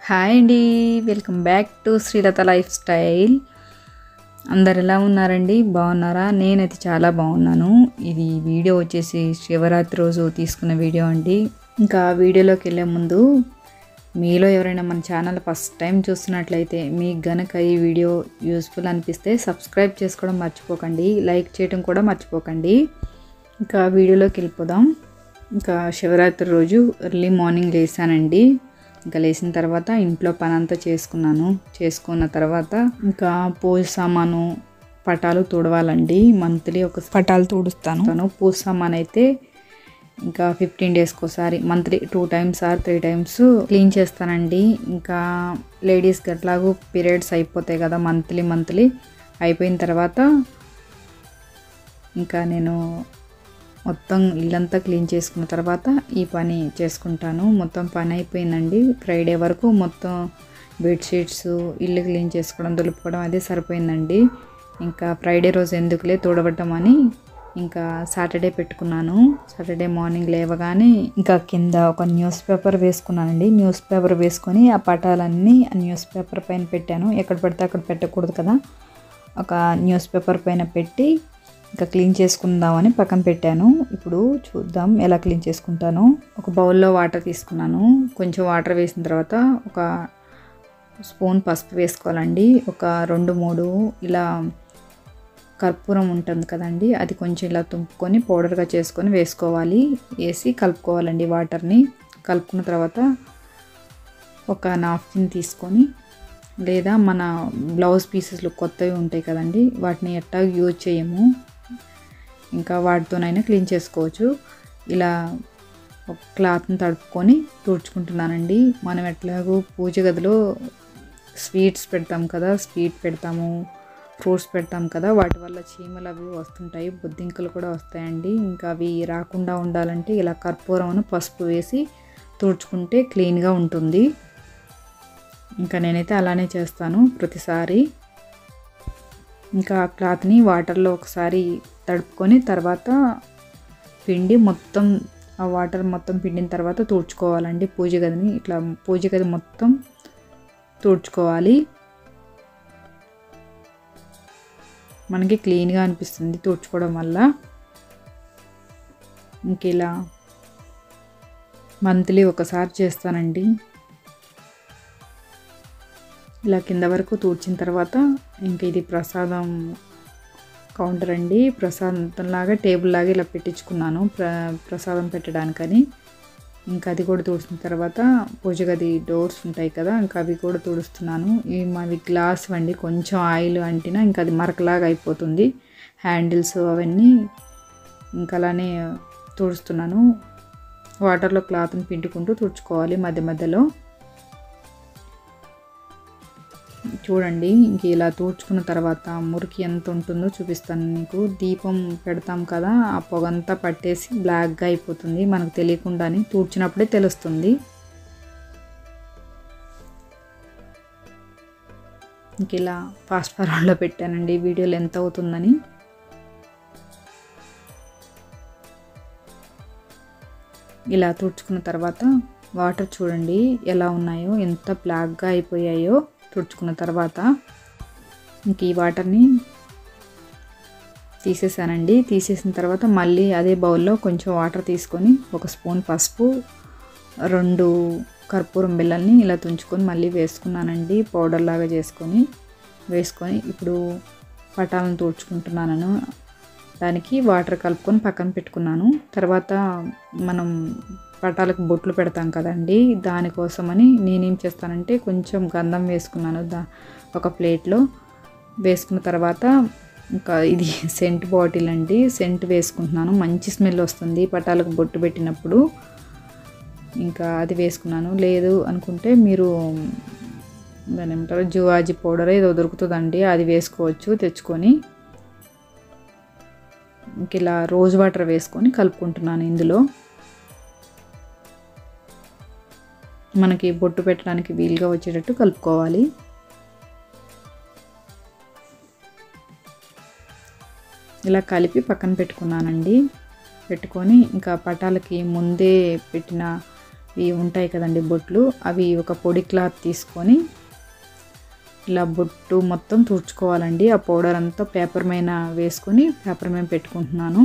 hi అండి welcome back to Srilatha lifestyle అందరు ఎలా ఉన్నారండి బాగున్నారా నేనైతే చాలా బాగున్నాను ఇది వీడియో వచ్చేసి శివరాత్రి రోజు తీసుకున్న వీడియో అండి ఇంకా వీడియోలోకి వెళ్ళే ముందు మీలో ఎవరైనా మన ఛానల్ ఫస్ట్ టైం చూస్తున్నట్లయితే మీకు గనక ఈ వీడియో యూస్ఫుల్ అనిపిస్తే సబ్స్క్రైబ్ చేసుకోవడం మర్చిపోకండి లైక్ చేయడం కూడా మర్చిపోకండి ఇంకా వీడియోలోకి వెళ్ళిపోదాం ఇంకా శివరాత్రి రోజు ఎర్లీ మార్నింగ్ లేసానండి ఇంకా లేచిన తర్వాత ఇంట్లో పని అంతా చేసుకున్నాను చేసుకున్న తర్వాత ఇంకా పూజ సామాను పటాలు తుడవాలండి మంత్లీ ఒక పటాలు తుడుస్తాను పూజ సామాన్ అయితే ఇంకా ఫిఫ్టీన్ డేస్కి ఒకసారి monthly two times or three times clean చేస్తానండి ఇంకా లేడీస్కి ఎట్లాగూ పీరియడ్స్ అయిపోతాయి కదా మంత్లీ మంత్లీ అయిపోయిన తర్వాత ఇంకా నేను మొత్తం ఇల్లంతా క్లీన్ చేసుకున్న తర్వాత ఈ పని చేసుకుంటాను మొత్తం పని అయిపోయిందండి ఫ్రైడే వరకు మొత్తం బెడ్షీట్స్ ఇల్లు క్లీన్ చేసుకోవడం దులుపుకోవడం అదే సరిపోయిందండి ఇంకా ఫ్రైడే రోజు ఎందుకులే తుడవటం అని ఇంకా సాటర్డే పెట్టుకున్నాను సాటర్డే మార్నింగ్ లేవగానే ఇంకా కింద ఒక న్యూస్ పేపర్ వేసుకున్నానండి న్యూస్ పేపర్ వేసుకొని ఆ పటాలన్నీ ఆ న్యూస్ పేపర్ పైన పెట్టాను ఎక్కడ పడితే అక్కడ పెట్టకూడదు కదా ఒక న్యూస్ పేపర్ పైన పెట్టి ఇంకా క్లీన్ చేసుకుందామని పక్కన పెట్టాను ఇప్పుడు చూద్దాం ఎలా క్లీన్ చేసుకుంటాను ఒక బౌల్లో వాటర్ తీసుకున్నాను కొంచెం వాటర్ వేసిన తర్వాత ఒక స్పూన్ పసుపు వేసుకోవాలండి ఒక రెండు మూడు ఇలా కర్పూరం ఉంటుంది కదండి అది కొంచెం ఇలా తుంపుకొని పౌడర్గా చేసుకొని వేసుకోవాలి వేసి కలుపుకోవాలండి వాటర్ని కలుపుకున్న తర్వాత ఒక నాఫ్కిన్ తీసుకొని లేదా మన బ్లౌజ్ పీసెస్లు కొత్తవి ఉంటాయి కదండి వాటిని ఎట్టా యూజ్ చేయము ఇంకా వాటితోనైనా క్లీన్ చేసుకోవచ్చు ఇలా ఒక క్లాత్ని తడుపుకొని తుడుచుకుంటున్నానండి మనం ఎట్లాగో పూజ గదిలో స్వీట్స్ పెడతాం కదా స్వీట్ పెడతాము ఫ్రూట్స్ పెడతాం కదా వాటి వల్ల చీమలు అవి వస్తుంటాయి బొద్దింకలు కూడా వస్తాయండి ఇంకా అవి రాకుండా ఉండాలంటే ఇలా కర్పూరం పసుపు వేసి తుడుచుకుంటే క్లీన్గా ఉంటుంది ఇంకా నేనైతే అలానే చేస్తాను ప్రతిసారి ఇంకా ఆ క్లాత్ని వాటర్లో ఒకసారి తడుపుకొని తర్వాత పిండి మొత్తం ఆ వాటర్ మొత్తం పిండిన తర్వాత తుడుచుకోవాలండి పూజ గదిని ఇట్లా పూజ గది మొత్తం తుడుచుకోవాలి మనకి క్లీన్గా అనిపిస్తుంది తుడుచుకోవడం వల్ల ఇంక ఇలా మంత్లీ ఒకసారి చేస్తానండి ఇలా కింద వరకు తూడ్చిన తర్వాత ఇంక ఇది ప్రసాదం కౌంటర్ అండి ప్రసాదంలాగా టేబుల్ లాగా ఇలా పెట్టించుకున్నాను ప్ర ప్రసాదం పెట్టడానికని ఇంకా అది కూడా తుడిచిన తర్వాత పూజ గది డోర్స్ ఉంటాయి కదా ఇంకా అవి కూడా తుడుస్తున్నాను ఇవి మావి గ్లాస్ అండి కొంచెం ఆయిల్ అంటినా ఇంకా అది మరకలాగా అయిపోతుంది హ్యాండిల్స్ అవన్నీ ఇంకా అలానే తుడుస్తున్నాను వాటర్లో క్లాత్ని పిండుకుంటూ తుడుచుకోవాలి మధ్య మధ్యలో చూడండి ఇంక ఇలా తూడ్చుకున్న తర్వాత మురికి ఎంత ఉంటుందో చూపిస్తాను మీకు దీపం పెడతాం కదా ఆ పొగంతా పట్టేసి బ్లాక్గా అయిపోతుంది మనకు తెలియకుండానే తూడ్చినప్పుడే తెలుస్తుంది ఇంక ఇలా ఫాస్ట్ ఫార్వర్డ్లో పెట్టానండి వీడియోలు ఎంత అవుతుందని ఇలా తుడుచుకున్న తర్వాత వాటర్ చూడండి ఎలా ఉన్నాయో ఎంత బ్లాక్గా అయిపోయాయో తుడుచుకున్న తర్వాత ఇంక ఈ వాటర్ని తీసేసానండి తీసేసిన తర్వాత మళ్ళీ అదే బౌల్లో కొంచెం వాటర్ తీసుకొని ఒక స్పూన్ పసుపు రెండు కర్పూరం బిళ్ళల్ని ఇలా తుంచుకొని మళ్ళీ వేసుకున్నానండి పౌడర్ లాగా చేసుకొని వేసుకొని ఇప్పుడు పటాలను తుడుచుకుంటున్నాను దానికి వాటర్ కలుపుకొని పక్కన పెట్టుకున్నాను తర్వాత మనం పటాలకు బొట్లు పెడతాం కదండి దానికోసమని నేనేం చేస్తానంటే కొంచెం గంధం వేసుకున్నాను దా ఒక ప్లేట్లో వేసుకున్న తర్వాత ఇంకా ఇది సెంట్ బాటిల్ అండి సెంట్ వేసుకుంటున్నాను మంచి స్మెల్ వస్తుంది పటాలకు బొట్టు పెట్టినప్పుడు ఇంకా అది వేసుకున్నాను లేదు అనుకుంటే మీరు దాని ఏమంటారు జువాజీ పౌడర్ ఏదో దొరుకుతుందండి అది వేసుకోవచ్చు తెచ్చుకొని ఇంక ఇలా రోజ్ వాటర్ వేసుకొని కలుపుకుంటున్నాను ఇందులో మనకి బొట్టు పెట్టడానికి వీలుగా వచ్చేటట్టు కలుపుకోవాలి ఇలా కలిపి పక్కన పెట్టుకున్నానండి పెట్టుకొని ఇంకా పటాలకి ముందే పెట్టిన ఇవి ఉంటాయి కదండి బొట్లు అవి ఒక పొడి క్లాత్ తీసుకొని ఇలా బొట్టు మొత్తం తుడుచుకోవాలండి ఆ పౌడర్ అంతా పేపర్ మీద వేసుకొని పేపర్ మీద పెట్టుకుంటున్నాను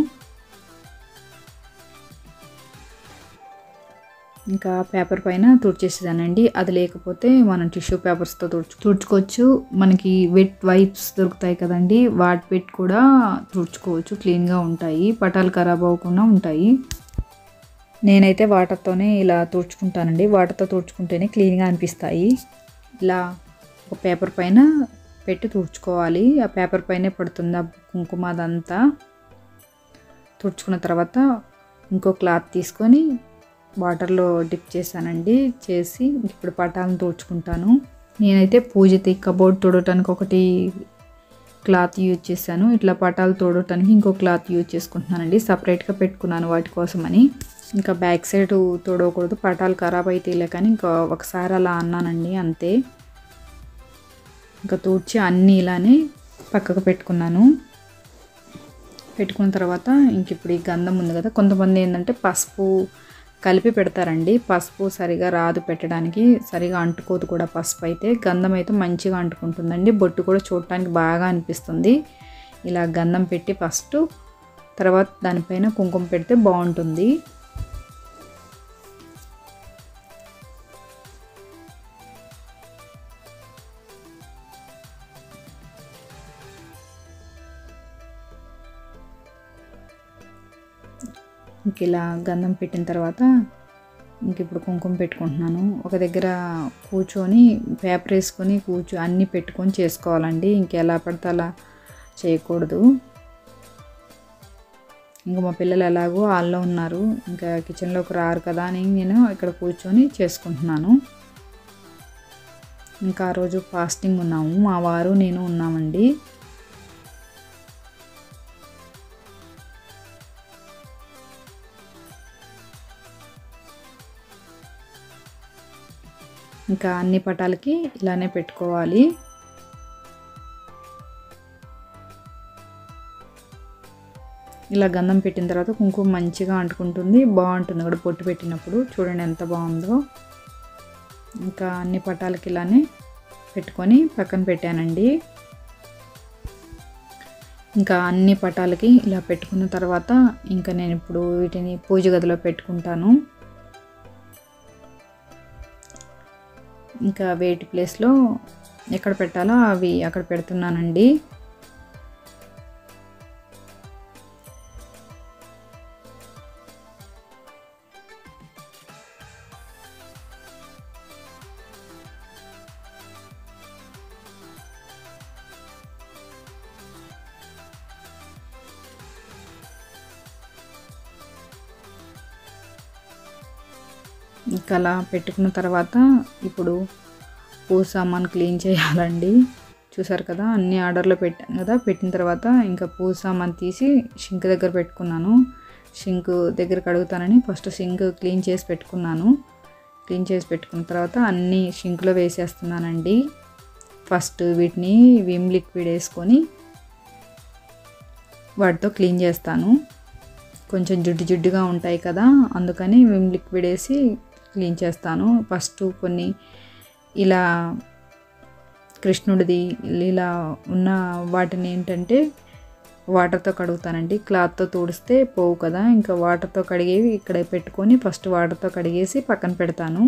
ఇంకా పేపర్ పైన తుడిచేసేదానండి అది లేకపోతే మనం టిష్యూ పేపర్స్తో తుడుచు తుడుచుకోవచ్చు మనకి వెట్ వైప్స్ దొరుకుతాయి కదండి వాటి పెట్టి కూడా తుడుచుకోవచ్చు క్లీన్గా ఉంటాయి పటాలు ఖరాబ్ అవ్వకుండా ఉంటాయి నేనైతే వాటర్తోనే ఇలా తుడుచుకుంటానండి వాటర్తో తుడుచుకుంటేనే క్లీన్గా అనిపిస్తాయి ఇలా ఒక పేపర్ పైన పెట్టి తుడుచుకోవాలి ఆ పేపర్ పైనే పడుతుంది ఆ కుంకుమ అదంతా తుడుచుకున్న తర్వాత ఇంకో క్లాత్ తీసుకొని వాటర్లో డిప్ చేశానండి చేసి ఇప్పుడు పటాలను తుడుచుకుంటాను నేనైతే పూజతి కబోర్డ్ తుడటానికి ఒకటి క్లాత్ యూజ్ చేశాను ఇట్లా పటాలు తోడటానికి ఇంకో క్లాత్ యూజ్ చేసుకుంటున్నానండి సపరేట్గా పెట్టుకున్నాను వాటి కోసమని ఇంకా బ్యాక్ సైడ్ తోడకూడదు పటాలు ఖరాబ్ అయితే కానీ ఇంకా ఒకసారి అలా అన్నానండి అంతే ఇంకా తూడ్చి అన్నీ ఇలానే పక్కకు పెట్టుకున్నాను పెట్టుకున్న తర్వాత ఇంక ఇప్పుడు ఈ గంధం ఉంది కదా కొంతమంది ఏంటంటే పసుపు కలిపి పెడతారండి పసుపు సరిగా రాదు పెట్టడానికి సరిగా అంటుకోదు కూడా పసుపు అయితే గంధం అయితే మంచిగా అంటుకుంటుందండి బొట్టు కూడా చూడటానికి బాగా అనిపిస్తుంది ఇలా గంధం పెట్టి ఫస్ట్ తర్వాత దానిపైన కుంకుమ పెడితే బాగుంటుంది ఇంక ఇలా గంధం పెట్టిన తర్వాత ఇంక ఇప్పుడు కుంకుమ పెట్టుకుంటున్నాను ఒక దగ్గర కూర్చొని పేపర్ వేసుకొని కూర్చో అన్నీ పెట్టుకొని చేసుకోవాలండి ఇంకెలా పడితే అలా చేయకూడదు ఇంకా మా పిల్లలు ఎలాగో హాల్లో ఉన్నారు ఇంకా కిచెన్లోకి రారు కదా అని నేను ఇక్కడ కూర్చొని చేసుకుంటున్నాను ఇంకా ఆ రోజు ఫాస్టింగ్ ఉన్నాము మా వారు నేను ఉన్నామండి ఇంకా అన్ని పటాలకి ఇలానే పెట్టుకోవాలి ఇలా గంధం పెట్టిన తర్వాత కుంకుమ మంచిగా అంటుకుంటుంది బాగుంటుంది కూడా పొట్టు పెట్టినప్పుడు చూడండి ఎంత బాగుందో ఇంకా అన్ని పటాలకి ఇలానే పెట్టుకొని పక్కన పెట్టానండి ఇంకా అన్ని పటాలకి ఇలా పెట్టుకున్న తర్వాత ఇంకా నేను ఇప్పుడు వీటిని పూజ గదిలో పెట్టుకుంటాను ఇంకా వేటి ప్లేస్లో ఎక్కడ పెట్టాలో అవి అక్కడ పెడుతున్నానండి ఇంకా అలా పెట్టుకున్న తర్వాత ఇప్పుడు పూజ సామాన్ క్లీన్ చేయాలండి చూసారు కదా అన్ని ఆర్డర్లో పెట్టాను కదా పెట్టిన తర్వాత ఇంకా పూజ సామాన్ తీసి షింక్ దగ్గర పెట్టుకున్నాను షింక్ దగ్గర కడుగుతానని ఫస్ట్ షింక్ క్లీన్ చేసి పెట్టుకున్నాను క్లీన్ చేసి పెట్టుకున్న తర్వాత అన్నీ షింక్లో వేసేస్తున్నానండి ఫస్ట్ వీటిని విమ్ లిక్విడ్ వేసుకొని వాటితో క్లీన్ చేస్తాను కొంచెం జిడ్డు జిడ్డుగా ఉంటాయి కదా అందుకని విమ్ లిక్విడ్ వేసి క్లీన్ చేస్తాను ఫస్ట్ కొన్ని ఇలా కృష్ణుడిది ఇలా ఉన్న వాటిని ఏంటంటే వాటర్తో కడుగుతానండి క్లాత్తో తుడిస్తే పోవు కదా ఇంకా వాటర్తో కడిగేవి ఇక్కడ పెట్టుకొని ఫస్ట్ వాటర్తో కడిగేసి పక్కన పెడతాను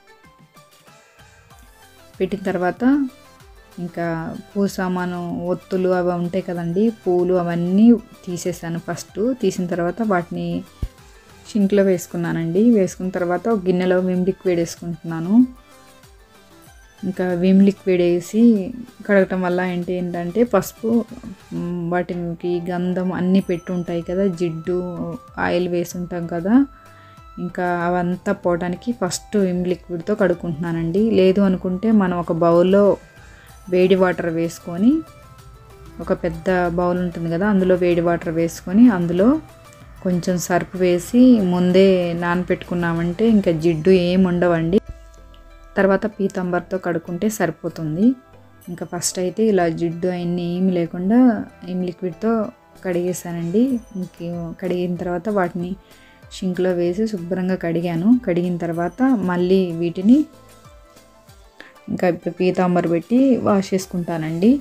పెట్టిన తర్వాత ఇంకా పూ సామాను ఒత్తులు అవి ఉంటాయి కదండి పూలు అవన్నీ తీసేసాను ఫస్ట్ తీసిన తర్వాత వాటిని షింక్లో వేసుకున్నానండి వేసుకున్న తర్వాత ఒక గిన్నెలో విమ్ లిక్విడ్ వేసుకుంటున్నాను ఇంకా విమ్ లిక్విడ్ వేసి కడగటం వల్ల ఏంటి ఏంటంటే పసుపు మ్, వాటికి గంధం అన్నీ పెట్టి ఉంటాయి కదా జిడ్డు ఆయిల్ వేసి ఉంటాం కదా ఇంకా అవంతా పోవడానికి ఫస్ట్ విమ్ లిక్విడ్తో కడుక్కుంటున్నానండి లేదు అనుకుంటే మనం ఒక బౌల్లో వేడి వాటర్ వేసుకొని ఒక పెద్ద బౌల్ ఉంటుంది కదా అందులో వేడి వాటర్ వేసుకొని అందులో కొంచెం సర్ఫ్ వేసి ముందే నానపెట్టుకున్నామంటే ఇంకా జిడ్డు ఏం ఉండవండి తర్వాత పీతాంబర్తో కడుక్కుంటే సరిపోతుంది ఇంకా ఫస్ట్ అయితే ఇలా జిడ్డు అవన్నీ ఏమి లేకుండా ఏం లిక్విడ్తో కడిగేసానండి ఇంక కడిగిన తర్వాత వాటిని షింక్లో వేసి శుభ్రంగా కడిగాను కడిగిన తర్వాత మళ్ళీ వీటిని ఇంకా ఇప్పుడు పీతాంబర్ పెట్టి వాష్ చేసుకుంటానండి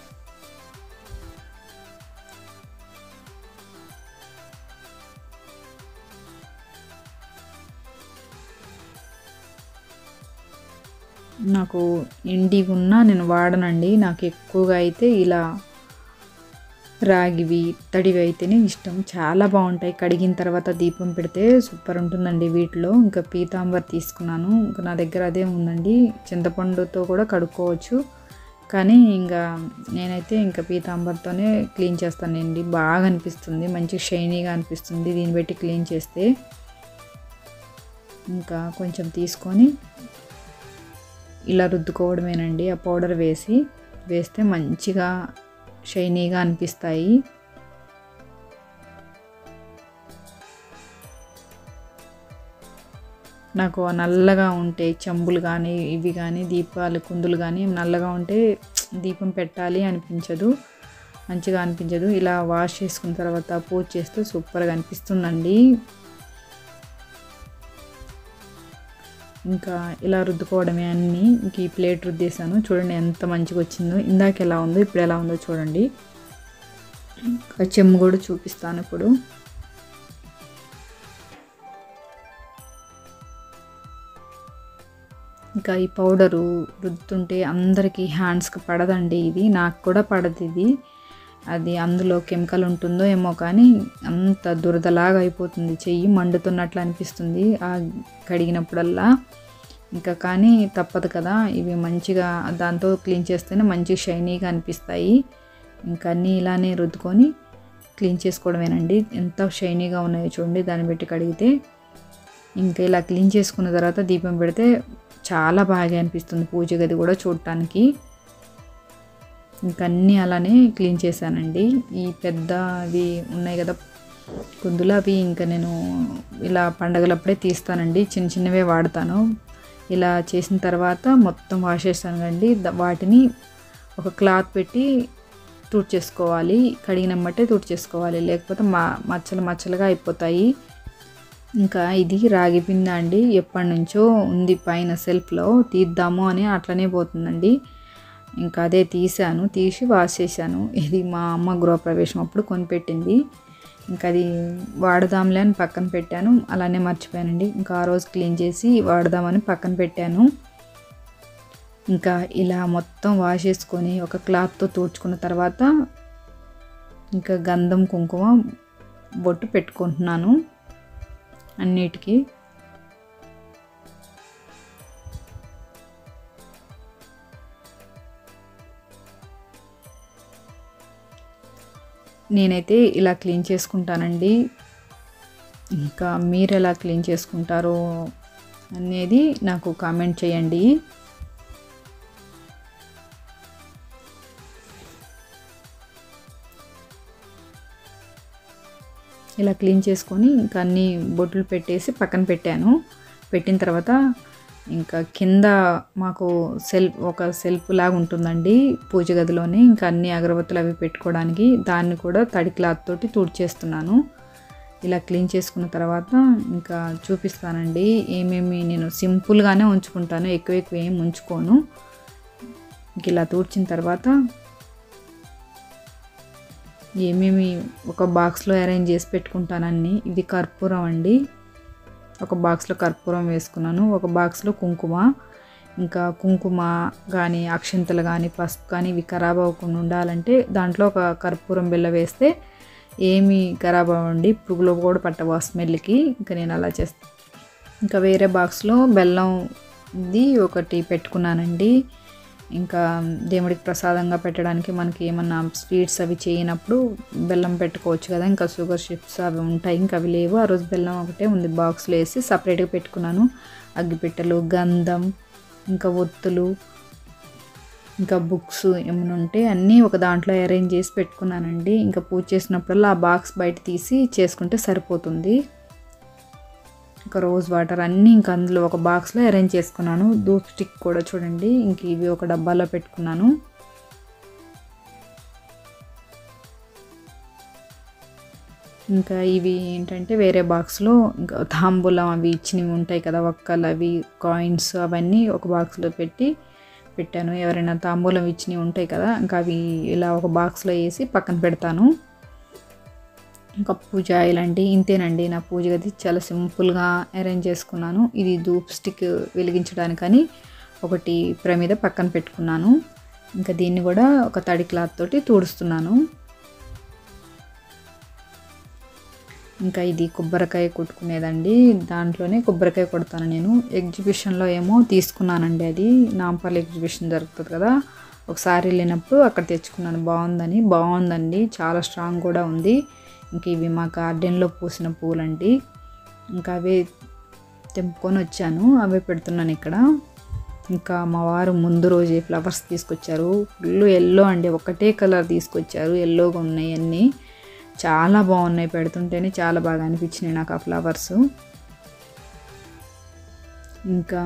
నాకు ఎండిగా ఉన్నా నేను వాడనండి నాకు ఎక్కువగా అయితే ఇలా రాగివి తడివి అయితేనే ఇష్టం చాలా బాగుంటాయి కడిగిన తర్వాత దీపం పెడితే సూపర్ ఉంటుందండి వీటిలో ఇంకా పీతాంబర్ తీసుకున్నాను ఇంకా నా దగ్గర అదే ఉందండి చింతపండుతో కూడా కడుక్కోవచ్చు కానీ ఇంకా నేనైతే ఇంకా పీతాంబర్తోనే క్లీన్ చేస్తానండి బాగా అనిపిస్తుంది మంచి షైనీగా అనిపిస్తుంది దీన్ని బట్టి క్లీన్ చేస్తే ఇంకా కొంచెం తీసుకొని ఇలా రుద్దుకోవడమేనండి ఆ పౌడర్ వేసి వేస్తే మంచిగా షైనీగా అనిపిస్తాయి నాకు ఆ నల్లగా ఉంటే చెంబులు కానీ ఇవి కానీ దీపాలు కుందులు కానీ నల్లగా ఉంటే దీపం పెట్టాలి అనిపించదు మంచిగా అనిపించదు ఇలా వాష్ చేసుకున్న తర్వాత పూజ చేస్తే సూపర్గా అనిపిస్తుందండి ఇంకా ఇలా రుద్దుకోవడమే అన్నీ ఇంక ఈ ప్లేట్ రుద్దేశాను చూడండి ఎంత మంచిగా వచ్చిందో ఇందాక ఎలా ఉందో ఇప్పుడు ఎలా ఉందో చూడండి ఇంకా చెమ్ము కూడా చూపిస్తాను ఇప్పుడు ఇంకా ఈ పౌడరు రుద్దుతుంటే అందరికీ హ్యాండ్స్కి పడదండి ఇది నాకు కూడా పడదు ఇది అది అందులో కెమికల్ ఉంటుందో ఏమో కానీ అంత దురదలాగా అయిపోతుంది చెయ్యి మండుతున్నట్లు అనిపిస్తుంది ఆ కడిగినప్పుడల్లా ఇంకా కానీ తప్పదు కదా ఇవి మంచిగా దాంతో క్లీన్ చేస్తేనే మంచి షైనీగా అనిపిస్తాయి ఇంకా అన్నీ ఇలానే రుద్దుకొని క్లీన్ చేసుకోవడమేనండి ఎంత షైనీగా ఉన్నాయో చూడండి దాన్ని బట్టి కడిగితే ఇంకా ఇలా క్లీన్ చేసుకున్న తర్వాత దీపం పెడితే చాలా బాగా అనిపిస్తుంది పూజ గది కూడా చూడటానికి ఇంకా అన్నీ అలానే క్లీన్ చేశానండి ఈ పెద్దవి ఉన్నాయి కదా కుందులు అవి ఇంకా నేను ఇలా పండగలప్పుడే తీస్తానండి చిన్న చిన్నవే వాడతాను ఇలా చేసిన తర్వాత మొత్తం వాష్ చేస్తాను కండి వాటిని ఒక క్లాత్ పెట్టి తుడిచేసుకోవాలి కడిగినమ్మటే తుడిచేసుకోవాలి లేకపోతే మా మచ్చలు మచ్చలుగా అయిపోతాయి ఇంకా ఇది రాగి పిండి అండి ఎప్పటి నుంచో ఉంది పైన సెల్ఫ్లో తీద్దాము అని అట్లనే పోతుందండి ఇంకా అదే తీసాను తీసి వాష్ చేశాను ఇది మా అమ్మ గృహప్రవేశం అప్పుడు కొనిపెట్టింది ఇంకా అది వాడదాంలే అని పక్కన పెట్టాను అలానే మర్చిపోయానండి ఇంకా ఆ రోజు క్లీన్ చేసి వాడదామని పక్కన పెట్టాను ఇంకా ఇలా మొత్తం వాష్ చేసుకొని ఒక క్లాత్తో తుడుచుకున్న తర్వాత ఇంకా గంధం కుంకుమ బొట్టు పెట్టుకుంటున్నాను అన్నిటికీ నేనైతే ఇలా క్లీన్ చేసుకుంటానండి ఇంకా మీరు ఎలా క్లీన్ చేసుకుంటారో అనేది నాకు కామెంట్ చేయండి ఇలా క్లీన్ చేసుకొని ఇంకా అన్ని బొట్లు పెట్టేసి పక్కన పెట్టాను పెట్టిన తర్వాత ఇంకా కింద మాకు సెల్ఫ్ ఒక సెల్ఫ్ లాగా ఉంటుందండి పూజ గదిలోనే ఇంకా అన్ని అగరబత్తులు అవి పెట్టుకోవడానికి దాన్ని కూడా తడి క్లాత్ తోటి తుడిచేస్తున్నాను ఇలా క్లీన్ చేసుకున్న తర్వాత ఇంకా చూపిస్తానండి ఏమేమి నేను సింపుల్గానే ఉంచుకుంటాను ఎక్కువ ఎక్కువ ఏం ఉంచుకోను ఇంక ఇలా తూడ్చిన తర్వాత ఏమేమి ఒక బాక్స్లో అరేంజ్ చేసి పెట్టుకుంటానని ఇది కర్పూరం అండి ఒక బాక్స్లో కర్పూరం వేసుకున్నాను ఒక బాక్స్లో కుంకుమ ఇంకా కుంకుమ కానీ అక్షంతలు కానీ పసుపు కానీ ఇవి ఖరాబ్ అవ్వకుండా ఉండాలంటే దాంట్లో ఒక కర్పూరం బిల్ల వేస్తే ఏమి ఖరాబ్ అవ్వండి పురుగులు కూడా పట్టవు ఆ స్మెల్కి ఇంకా నేను అలా చేస్తాను ఇంకా వేరే బాక్స్లో బెల్లం ఇది ఒకటి పెట్టుకున్నానండి ఇంకా దేవుడికి ప్రసాదంగా పెట్టడానికి మనకి ఏమన్నా స్వీట్స్ అవి చేయనప్పుడు బెల్లం పెట్టుకోవచ్చు కదా ఇంకా షుగర్ చిప్స్ అవి ఉంటాయి ఇంకా అవి లేవు ఆ రోజు బెల్లం ఒకటే ఉంది బాక్స్లో వేసి సపరేట్గా పెట్టుకున్నాను అగ్గిపెట్టెలు గంధం ఇంకా ఒత్తులు ఇంకా బుక్స్ ఏమైనా ఉంటే అన్నీ ఒక దాంట్లో అరేంజ్ చేసి పెట్టుకున్నానండి ఇంకా పూజ చేసినప్పుడల్లా ఆ బాక్స్ బయట తీసి చేసుకుంటే సరిపోతుంది ఇంకా రోజ్ వాటర్ అన్నీ ఇంకా అందులో ఒక బాక్స్లో అరేంజ్ చేసుకున్నాను ధూప్ స్టిక్ కూడా చూడండి ఇంక ఇవి ఒక డబ్బాలో పెట్టుకున్నాను ఇంకా ఇవి ఏంటంటే వేరే బాక్స్లో ఇంకా తాంబూలం అవి ఇచ్చినవి ఉంటాయి కదా ఒక్కలు అవి కాయిన్స్ అవన్నీ ఒక బాక్స్లో పెట్టి పెట్టాను ఎవరైనా తాంబూలం ఇచ్చినవి ఉంటాయి కదా ఇంకా అవి ఇలా ఒక బాక్స్లో వేసి పక్కన పెడతాను ఇంకా పూజ ఇలాంటి ఇంతేనండి నా పూజ గది చాలా సింపుల్గా అరేంజ్ చేసుకున్నాను ఇది ధూప్ స్టిక్ వెలిగించడానికని ఒకటి ప్రమిద పక్కన పెట్టుకున్నాను ఇంకా దీన్ని కూడా ఒక తడి క్లాత్ తోటి తుడుస్తున్నాను ఇంకా ఇది కొబ్బరికాయ కొట్టుకునేదండి దాంట్లోనే కొబ్బరికాయ కొడతాను నేను ఎగ్జిబిషన్లో ఏమో తీసుకున్నానండి అది నాంపల్లి ఎగ్జిబిషన్ జరుగుతుంది కదా ఒకసారి వెళ్ళినప్పుడు అక్కడ తెచ్చుకున్నాను బాగుందని బాగుందండి చాలా స్ట్రాంగ్ కూడా ఉంది ఇంక ఇవి మా గార్డెన్లో పూసిన పూలండి ఇంకా అవే తెంపుకొని వచ్చాను అవే పెడుతున్నాను ఇక్కడ ఇంకా మా వారు ముందు రోజే ఫ్లవర్స్ తీసుకొచ్చారు ఫుల్ ఎల్లో అండి ఒకటే కలర్ తీసుకొచ్చారు ఎల్లోగా ఉన్నాయి అన్నీ చాలా బాగున్నాయి పెడుతుంటేనే చాలా బాగా అనిపించినాయి నాకు ఆ ఫ్లవర్స్ ఇంకా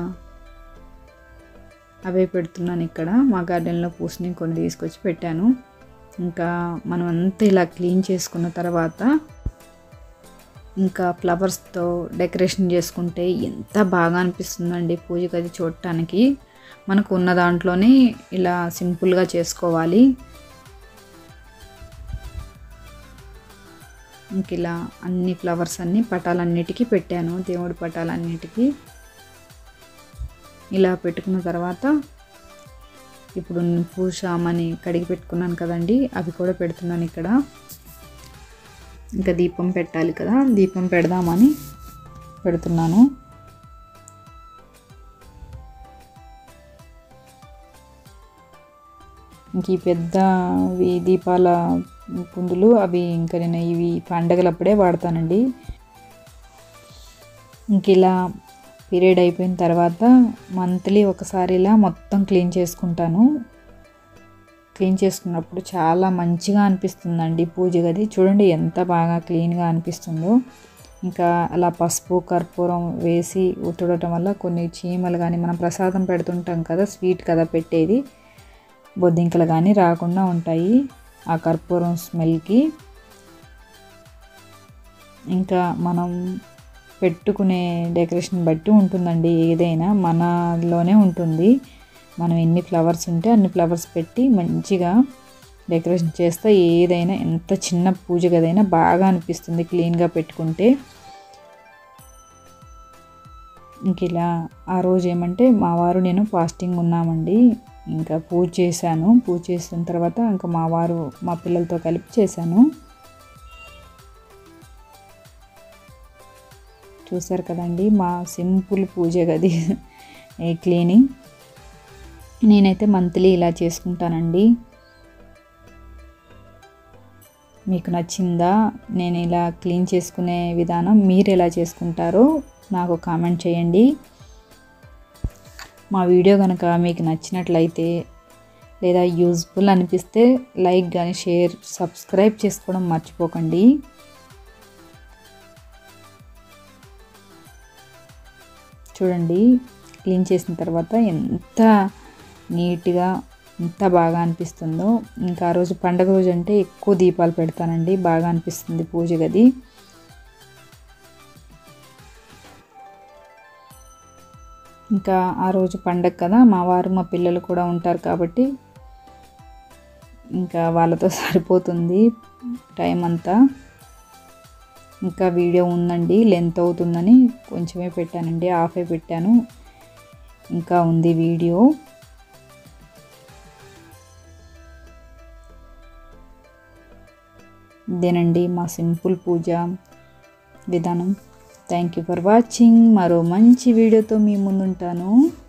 అవే పెడుతున్నాను ఇక్కడ మా గార్డెన్లో పూసినవి కొన్ని తీసుకొచ్చి పెట్టాను ఇంకా మనం అంతా ఇలా క్లీన్ చేసుకున్న తర్వాత ఇంకా ఫ్లవర్స్తో డెకరేషన్ చేసుకుంటే ఎంత బాగా అనిపిస్తుందండి పూజ గది చూడటానికి మనకు ఉన్న దాంట్లోనే ఇలా సింపుల్గా చేసుకోవాలి ఇంక ఇలా అన్ని ఫ్లవర్స్ అన్ని పటాలన్నిటికీ పెట్టాను దేవుడి పటాలన్నిటికీ ఇలా పెట్టుకున్న తర్వాత ఇప్పుడు పూసామని కడిగి పెట్టుకున్నాను కదండి అవి కూడా పెడుతున్నాను ఇక్కడ ఇంకా దీపం పెట్టాలి కదా దీపం పెడదామని పెడుతున్నాను ఇంక ఈ పెద్ద ఇవి దీపాల కుందులు అవి ఇంకా నేను ఇవి పండగలప్పుడే వాడతానండి ఇంక ఇలా పీరియడ్ అయిపోయిన తర్వాత మంత్లీ ఒకసారి ఇలా మొత్తం క్లీన్ చేసుకుంటాను క్లీన్ చేసుకున్నప్పుడు చాలా మంచిగా అనిపిస్తుందండి పూజ గది చూడండి ఎంత బాగా క్లీన్గా అనిపిస్తుందో ఇంకా అలా పసుపు కర్పూరం వేసి ఉతుడటం వల్ల కొన్ని చీమలు కానీ మనం ప్రసాదం పెడుతుంటాం కదా స్వీట్ కదా పెట్టేది బొద్దింకలు కానీ రాకుండా ఉంటాయి ఆ కర్పూరం స్మెల్కి ఇంకా మనం పెట్టుకునే డెకరేషన్ బట్టి ఉంటుందండి ఏదైనా మనలోనే ఉంటుంది మనం ఎన్ని ఫ్లవర్స్ ఉంటే అన్ని ఫ్లవర్స్ పెట్టి మంచిగా డెకరేషన్ చేస్తే ఏదైనా ఎంత చిన్న పూజ గదైనా బాగా అనిపిస్తుంది క్లీన్గా పెట్టుకుంటే ఇంక ఇలా ఆ రోజు ఏమంటే మా వారు నేను ఫాస్టింగ్ ఉన్నామండి ఇంకా పూజ చేశాను పూజ చేసిన తర్వాత ఇంకా మా వారు మా పిల్లలతో కలిపి చేశాను చూసారు కదండి మా సింపుల్ పూజ గది క్లీనింగ్ నేనైతే మంత్లీ ఇలా చేసుకుంటానండి మీకు నచ్చిందా నేను ఇలా క్లీన్ చేసుకునే విధానం మీరు ఎలా చేసుకుంటారో నాకు కామెంట్ చేయండి మా వీడియో కనుక మీకు నచ్చినట్లయితే లేదా యూజ్ఫుల్ అనిపిస్తే లైక్ కానీ షేర్ సబ్స్క్రైబ్ చేసుకోవడం మర్చిపోకండి చూడండి క్లీన్ చేసిన తర్వాత ఎంత నీట్గా ఎంత బాగా అనిపిస్తుందో ఇంకా ఆ రోజు పండగ రోజు అంటే ఎక్కువ దీపాలు పెడతానండి బాగా అనిపిస్తుంది పూజ గది ఇంకా ఆ రోజు పండగ కదా మా వారు మా పిల్లలు కూడా ఉంటారు కాబట్టి ఇంకా వాళ్ళతో సరిపోతుంది టైం అంతా ఇంకా వీడియో ఉందండి లెంత్ అవుతుందని కొంచెమే పెట్టానండి హాఫే పెట్టాను ఇంకా ఉంది వీడియో ఇదేనండి మా సింపుల్ పూజ విధానం థ్యాంక్ యూ ఫర్ వాచింగ్ మరో మంచి వీడియోతో మీ ముందుంటాను